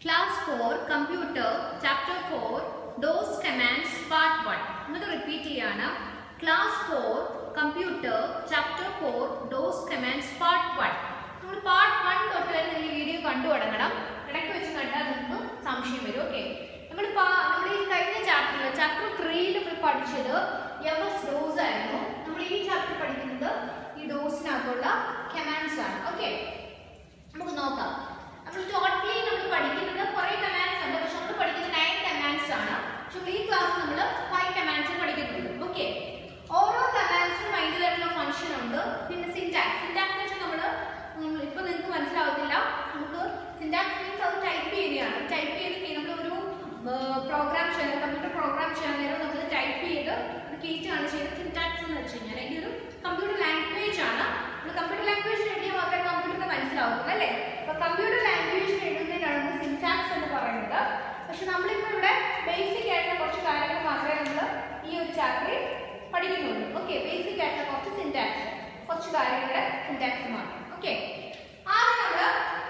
class four computer chapter four DOS commands part one എന്നിട്ട് repeat ചെയ്യാണ് class four computer chapter four DOS commands part one നമ്മൾ part one തൊട്ട് തന്നെ ഈ video കണ്ടു തുടങ്ങണം ഇടയ്ക്ക് വെച്ച് കണ്ടാൽ നിങ്ങൾക്ക് സംശയം വരും ഓക്കെ നമ്മൾ നമ്മൾ ഈ കഴിഞ്ഞ ചാപ്റ്ററിൽ ചാപ്റ്റർ ത്രീയിൽ നമ്മൾ പഠിച്ചത് എം എസ് ഡോസ് ആയിരുന്നു നമ്മൾ ഈ ചാപ്റ്റർ പഠിക്കുന്നത് ഈ ഡോസിനകത്തുള്ള കമാൻഡ്സ് ആണ് ഓക്കെ നമുക്ക് നോക്കാം നമ്മൾ ടോട്ടലി നമ്മൾ പഠിക്കുന്നത് കുറെ കമാൻഡ്സ് ഉണ്ട് പക്ഷെ നമ്മൾ പഠിക്കുന്നത് നയൻ കമാൻഡ്സ് ആണ് പക്ഷെ ഈ ക്ലാസ് നമ്മൾ ഫൈവ് കമാൻഡ്സ് പഠിക്കുന്നുള്ളൂ ഓക്കെ ഓരോ കമാൻഡ്സും അതിൻ്റെതായിട്ടുള്ള ഫംഗ്ഷൻ ഉണ്ട് പിന്നെ സിൻറ്റാക്സ് സിൻറ്റാക്സ് വെച്ചാൽ നമ്മൾ ഇപ്പൊ നിങ്ങൾക്ക് മനസ്സിലാവത്തില്ല നമുക്ക് സിൻറ്റാക്സ് മീൻസ് അത് ടൈപ്പ് ചെയ്യുകയാണ് ടൈപ്പ് ചെയ്ത് നമ്മൾ ഒരു പ്രോഗ്രാം ചെയ്യണം കമ്പ്യൂട്ടർ പ്രോഗ്രാം ചെയ്യാൻ നേരം നമ്മൾ ടൈപ്പ് ചെയ്ത് കയറ്റുകയാണ് ചെയ്യുന്നത് സിൻറ്റാക്സ് എന്ന് വെച്ച് കഴിഞ്ഞാൽ ഈ ഒരു കമ്പ്യൂട്ടർ ലാംഗ്വേജ് ആണ് നമ്മൾ കമ്പ്യൂട്ടർ ലാംഗ്വേജ് എഴുതിയാൽ മാത്രമേ കമ്പ്യൂട്ടറിന് മനസ്സിലാവത്തുള്ളൂ അല്ലേ അപ്പൊ കമ്പ്യൂട്ടർ ലാംഗ്വേജ് എഴുതുന്നതിനാണ് സിൻറ്റാക്സ് എന്ന് പറയുന്നത് പക്ഷെ നമ്മളിപ്പോൾ ഇവിടെ ബേസിക് ആയിട്ടുള്ള കുറച്ച് കാര്യങ്ങൾ മാത്രമേ നമ്മൾ ഈ ഒരു ചാപ്റ്ററിൽ പഠിക്കുന്നുള്ളൂ ഓക്കെ ബേസിക് ആയിട്ടുള്ള കുറച്ച് സിൻറ്റാക്സ് കുറച്ച് കാര്യങ്ങളുടെ സിൻറ്റാക്സ് മാത്രം ഓക്കെ ആദ്യം നമ്മൾ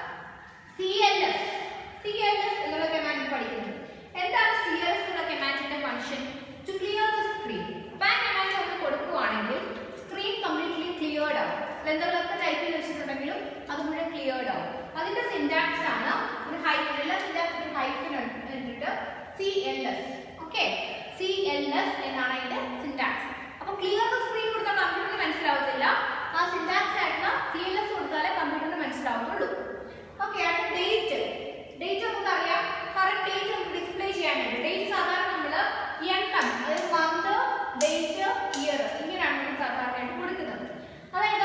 C L S C L S എന്നുള്ള കമാൻഡ് പഠിക്കുന്നത് എന്താണ് സി എൽ എസ് എന്നുള്ള കമാൻഡിന്റെ function to clear the screen അപ്പൊ ആ കമാൻഡ് നമ്മൾ കൊടുക്കുവാണെങ്കിൽ സ്ക്രീൻ കംപ്ലീറ്റ്ലി ക്ലിയർഡ് ആവും എന്തെങ്കിലുമൊക്കെ ടൈപ്പ് ചെയ്ത് വെച്ചിട്ടുണ്ടെങ്കിലും അത് മുഴുവൻ ക്ലിയർഡ് ആവും അതിന്റെ സിൻറ്റാക്സ് ആണ് ഒരു ഹൈഫൻ എല്ലാ സിൻറ്റാക്സിനും ഹൈഫൻ എന്നിട്ട് C L S okay C L S എന്നാണ് അതിന്റെ സിൻറ്റാക്സ് അപ്പൊ ക്ലിയർ ദ സ്ക്രീൻ കൊടുത്താൽ കമ്പ്യൂട്ടറിന് മനസ്സിലാവത്തില്ല ആ സിൻറ്റാക്സ് ആയിട്ടുള്ള സി എൽ എസ് കൊടുത്താലേ കമ്പ്യൂട്ടറിന് മനസ്സിലാവുന്നുള്ളൂ ഓക്കെ അടുത്ത ഡേറ്റ് ഡേറ്റ് നമുക്ക് അറിയാം കറക്റ്റ് ഡേറ്റ് നമുക്ക് ഡിസ്പ്ലേ ചെയ്യാൻ വേണ്ടി ഡേറ്റ് സാധാരണ നമ്മൾ എൻ എം അതായത് മന്ത് ഡേറ്റ് ഇയർ ഇങ്ങനെയാണ് നമ്മൾ സാധാരണയായിട്ട് കൊടുക്കുന്നത് അതായത്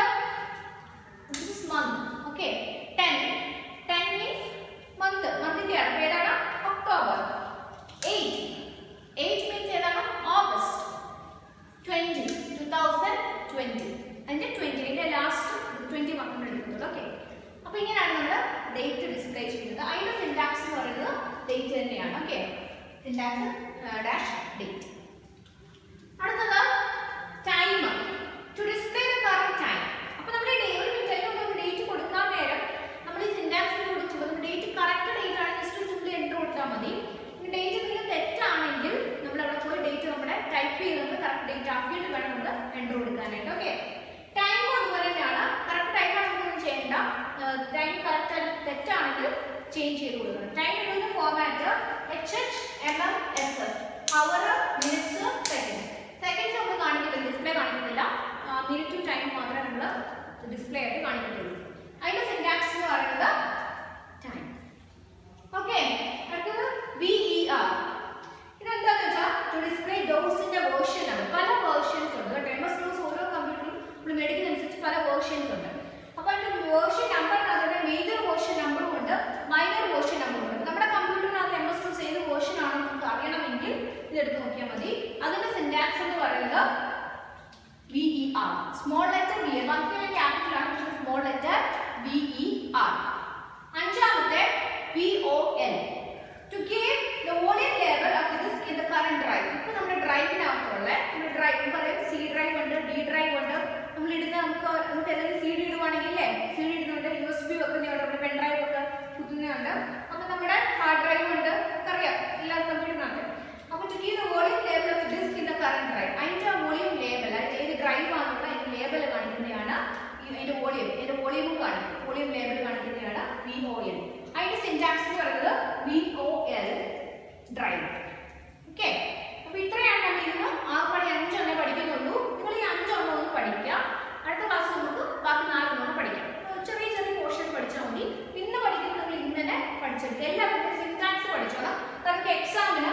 this is month okay ten ten means month മന്തിന്റെ ആണ് ഏതാണ് ഒക്ടോബർ എയ്റ്റ് എയ്റ്റ് മീൻസ് ഏതാണ് August twenty two thousand twenty അതിന്റെ ട്വന്റി അതിന്റെ ലാസ്റ്റ് ട്വന്റി മാത്രമേ എടുക്കുന്നുള്ളൂ ഓക്കെ അപ്പൊ ഇങ്ങനെയാണ് നമ്മൾ ഡേറ്റ് ഡിസ്പ്ലേ ചെയ്യുന്നത് അതിന്റെ സിൻടാക്സ് എന്ന് പറയുന്നത് ഡേറ്റ് തന്നെയാണ് ഓക്കെ സിൻടാക്സ് ഡാഷ് ഡേറ്റ് അടുത്തത് time to display the current time അപ്പൊ നമ്മൾ ഈ ഒരു മിനിറ്റ് നമ്മൾ ഡേറ്റ് കൊടുക്കാൻ നേരം നമ്മൾ ഈ സിൻടാക്സ് കൊടുക്കുമ്പോൾ ഡേറ്റ് കറക്റ്റ് ഡേറ്റ് ആണ് ജസ്റ്റ് സിംപ്ലി എൻ്റർ കൊടുത്താൽ മതി ഡേറ്റ് എന്തെങ്കിലും തെറ്റാണെങ്കിൽ നമ്മൾ അവിടെ പോയി ഡേറ്റ് നമ്മുടെ ടൈപ്പ് ചെയ്ത് നമ്മൾ കറക്റ്റ് ഡേറ്റ് ആക്കിയിട്ട് വേണം നമ്മൾ എൻ്റർ കൊടുക്കാനായിട്ട് ഓക്കെ ടൈം അതുപോലെ തന്നെയാണ് കറക്റ്റ് ടൈം ആണെന്നൊന്നും ചെയ്യേണ്ട ടൈം കറക്റ്റ് തെറ്റാണെങ്കിൽ ചേഞ്ച് ചെയ്ത് കൊടുക്കണം ടൈം എഴുതുന്ന format H H M M S S hour minutes seconds seconds നമ്മൾ കാണിക്കുന്നില്ല ഡിസ്പ്ലേ കാണിക്കുന്നില്ല മിനിറ്റും ടൈം മാത്രമേ നമ്മൾ ഡിസ്പ്ലേ ആയിട്ട് കാണിക്കത്തുള്ളൂ അതിന്റെ സിൻറ്റാക്സ് എന്ന് പറയുന്നത് ടൈം ഓക്കെ അടുത്തത് വി ഇ ആർ ഇതെന്താന്ന് വെച്ചാൽ ടു ഡിസ്പ്ലേ ഡോസിന്റെ വേർഷൻ ആണ് പല വേർഷൻസ് ഉണ്ട് കേട്ടോ എം എസ് ഡോസ് ഓരോ കമ്പ്യൂട്ടറും നമ്മൾ മേടിക്കുന്നതനുസരിച്ച് പല വേർഷൻസ് ഉണ്ട് അപ്പോൾ അതിന്റെ വേർഷൻ നമ്പറിനകത്ത് മേജർ വേർഷൻ നമ്പറും ഉണ്ട് മൈനർ വേർഷൻ നമ്പറും ഉണ്ട് നമ്മുടെ കമ്പ്യൂട്ടറിനകത്ത് എം എസ് ഡോസ് ഏത് വേർഷൻ ആണെന്ന് നമുക്ക് അറിയണമെങ്കിൽ ഇതെടുത്ത് നോക്കിയാൽ മതി അതിന്റെ സിൻറ്റാക്സ് എന്ന് പറയുന്നത് V E R small letter V ബാക്കി ക്യാപിറ്റൽ ആണ് പക്ഷേ small letter V E R അഞ്ചാമത്തെ V O L to give the volume level of the disc in the current drive ഇപ്പോൾ നമ്മുടെ ഡ്രൈവിനകത്തുള്ള നമ്മുടെ ഡ്രൈവ് പറയും സി ഡ്രൈവ് ഉണ്ട് ഡി ഡ്രൈവ് ഉണ്ട് നമ്മൾ ഇടുന്ന നമുക്ക് നമുക്ക് ഏതെങ്കിലും സി ഡി ഇടുവാണെങ്കിൽ അല്ലേ സി ഡി ഇടുന്നുണ്ട് യു എസ് ബി വെക്കുന്നതുണ്ട് നമ്മുടെ പെൻ ഡ്രൈവ് ഒക്കെ കുത്തുന്നുണ്ട് അപ്പോൾ നമ്മുടെ ഹാർഡ് ഡ്രൈവ് ഉണ്ട് അറിയാം എല്ലാ കമ്പ്യൂട്ടറിനകത്ത് അപ്പോൾ to give the volume level of disc in the current drive അതിൻ്റെ വോളിയം ലേബൽ അതായത് ഏത് ഡ്രൈവ് ആണെന്നുള്ള അതിൻ്റെ ലേബൽ കാണിക്കുന്നതാണ് അതിന്റെ വോളിയം അതിന്റെ വോളിയമും കാണിക്കും വോളിയം ലേബൽ കാണിക്കുന്നതാണ് വി ഒ എൽ അതിന്റെ സിൻറ്റാക്സ് എന്ന് പറയുന്നത് V O L drive okay അപ്പൊ ഇത്രയാണ് നമ്മൾ ഇന്ന് ആറ് പണി അഞ്ചെണ്ണേ പഠിക്കുന്നുള്ളൂ നിങ്ങൾ ഈ അഞ്ചെണ്ണം ഒന്ന് പഠിക്കുക അടുത്ത ക്ലാസ് നമുക്ക് ബാക്കി നാലെണ്ണം പഠിക്കാം അപ്പൊ ചെറിയ ചെറിയ പോർഷൻ പഠിച്ചാൽ മതി ഇന്ന് പഠിക്കുന്നത് നിങ്ങൾ ഇന്ന് തന്നെ പഠിച്ചെടുക്കുക എല്ലാവരും സിൻറ്റാക്സ് പഠിച്ചോളാം നമുക്ക് എക്സാമിന്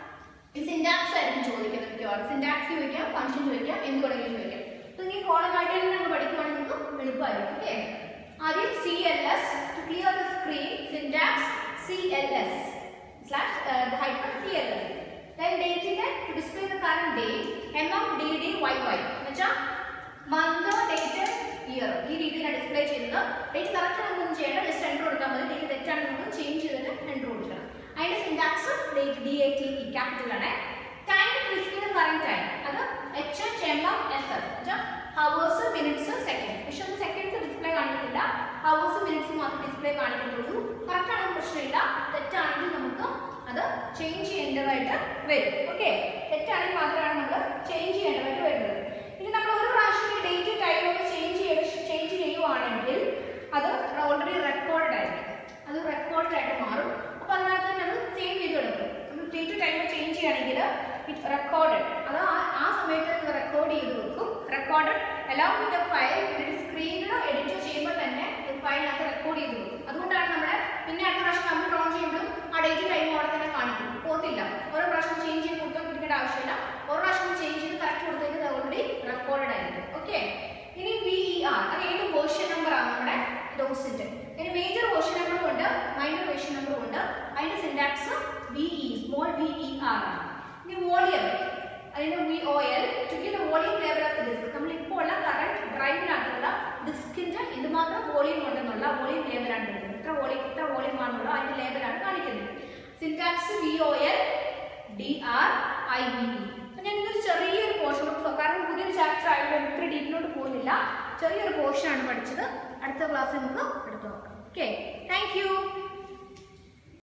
ഈ സിൻറ്റാക്സ് ആയിരിക്കും ചോദിക്കുന്നത് മിക്കവാറും സിൻറ്റാക്സ് ചോദിക്കാം ഫംഗ്ഷൻ ചോദിക്കാം എന്ത് വേണമെങ്കിലും ചോദിക്കാം അപ്പൊ നിങ്ങൾ കോളമായിട്ട് തന്നെ നമ്മൾ പഠിക്കുവാണെങ്കിൽ നിങ്ങൾക്ക് എളുപ്പമായിരിക്കും ഓക്കെ ആദ്യം C L S to clear the screen syntax C L S slash hyphen C L S then ഡേറ്റിന്റെ to display the current date M M D D Y Y എന്നുവെച്ചാൽ മന്ത് ഡേറ്റ് ഇയർ ഈ രീതിയിലാണ് display ചെയ്യുന്നത് date correct നമുക്കൊന്നും ചെയ്യേണ്ട just enter കൊടുത്താൽ മതി date തെറ്റാണെങ്കിൽ നമ്മൾ ചേഞ്ച് ചെയ്തിട്ട് എൻ്റർ കൊടുക്കണം അതിന്റെ syntax date D A T E capital ആണ് time display the current time അത് H H M M S S hours minutes second പക്ഷെ അത് സെക്കൻഡ്സ് ഡിസ്പ്ലേ കാണിക്കുന്നില്ല ഹവേഴ്സ് മിനിറ്റ്സ് മാത്രം ഡിസ്പ്ലേ കാണിക്കുന്നുള്ളൂ കറക്റ്റ് ആണെങ്കിൽ പ്രശ്നമില്ല തെറ്റാണ് ചേഞ്ച് ചെയ്യേണ്ടതായിട്ട് വരും ഓക്കെ തെറ്റാണെങ്കിൽ മാത്രമാണ് നമ്മൾ ചേഞ്ച് ചെയ്യേണ്ടതായിട്ട് വരുന്നത് ഇനി നമ്മൾ ഒരു പ്രാവശ്യം ഈ ഡേറ്റ് ടൈം ഒക്കെ ചേഞ്ച് ചെയ്ത് ചേഞ്ച് ചെയ്യുവാണെങ്കിൽ അത് ഓൾറെഡി റെക്കോർഡ് ആയിരിക്കും അത് റെക്കോർഡ് ആയിട്ട് മാറും അപ്പോൾ അതിനകത്ത് തന്നെ അത് സേവ് ചെയ്ത് കിടക്കും നമ്മൾ ഡേറ്റ് ടൈം ചേഞ്ച് ചെയ്യുകയാണെങ്കിൽ ഇറ്റ് റെക്കോർഡ് അത് ആ ആ സമയത്ത് നിങ്ങൾ റെക്കോർഡ് ചെയ്ത് വെക്കും റെക്കോർഡ് എല്ലാം വിത്ത് ഫയൽ സ്ക്രീനിൽ എഡിറ്റ് ചെയ്യുമ്പോൾ തന്നെ ഫയലിനകത്ത് റെക്കോർഡ് ചെയ്ത് വെക്കും അതുകൊണ്ടാണ് നമ്മുടെ പിന്നെ അടുത്ത പ്രാവശ്യം നമ്മൾ ഡ്രോൺ ചെയ്യുമ്പോഴും ആ ഡേറ്റ് ടൈം അവിടെ തന്നെ കാണിക്കും പോകത്തില്ല ഓരോ പ്രാവശ്യം ചേഞ്ച് ചെയ്ത് കൊടുക്കാൻ പിടിക്കേണ്ട ആവശ്യമില്ല ഓരോ പ്രാവശ്യം ചേഞ്ച് ചെയ്ത് കറക്റ്റ് കൊടുത്തേക്ക് ഓൾറെഡി റെക്കോർഡ് ആയിരിക്കും ഓക്കെ ഇനി വി ആർ അത് ഏത് വേർഷൻ നമ്പർ ആണ് നമ്മുടെ ഡോസിന്റെ ഇനി മേജർ വേർഷൻ നമ്പറും ഉണ്ട് മൈനർ വേർഷൻ നമ്പറും ഉണ്ട് അതിന്റെ syntax V E small V E R ആണ് ഇനി വോളിയം അതിന്റെ V O L to give volume level of the disc നമ്മൾ ഇപ്പോൾ ഉള്ള കറണ്ട് ഡ്രൈവിനകത്തുള്ള ഡിസ്കിന്റെ എന്തുമാത്രം വോളിയം ഉണ്ടെന്നുള്ള വോളിയം ലെവലാണ് വരുന്നത് ഇത്ര വോളിയം ഇത്ര വോളിയം ആണെന്നുള്ള അതിന്റെ ലെവലാണ് കാണിക്കുന്നത് syntax V O L D R I B E ഞാൻ ഇന്നൊരു ചെറിയൊരു പോർഷൻ കാരണം പുതിയൊരു ചാപ്റ്റർ ആയതുകൊണ്ട് ഇത്ര ഡീപ്പിലോട്ട് പോകുന്നില്ല ചെറിയൊരു പോർഷൻ ആണ് പഠിച്ചത് അടുത്ത ക്ലാസ്സിൽ നമുക്ക് എടുത്തു നോക്കാം ഓക്കെ താങ്ക് യു